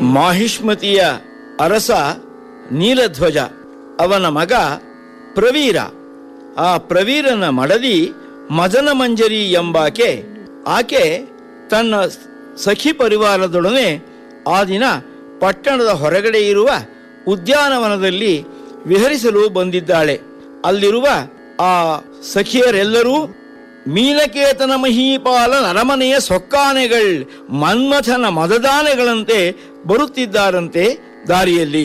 ಮಾಹಿಷ್ಮತಿಯ ಅರಸ ನೀಲಧ್ವಜ ಅವನ ಮಗ ಪ್ರವೀರ ಆ ಪ್ರವೀರನ ಮಡದಿ ಮದನ ಮಂಜರಿ ಎಂಬಾಕೆ ಆಕೆ ತನ್ನ ಸಖಿ ಪರಿವಾರದೊಡನೆ ಆ ದಿನ ಪಟ್ಟಣದ ಹೊರಗಡೆ ಇರುವ ಉದ್ಯಾನವನದಲ್ಲಿ ವಿಹರಿಸಲು ಬಂದಿದ್ದಾಳೆ ಅಲ್ಲಿರುವ ಆ ಸಖಿಯರೆಲ್ಲರೂ ಮೀನಕೇತನ ಮಹೀಪಾಲನ ಅರಮನೆಯ ಸೊಕ್ಕಾನೆಗಳ್ ಮನ್ಮಥನ ಮದದಾನೆಗಳಂತೆ ಬರುತ್ತಿದ್ದಾರಂತೆ ದಾರಿಯಲ್ಲಿ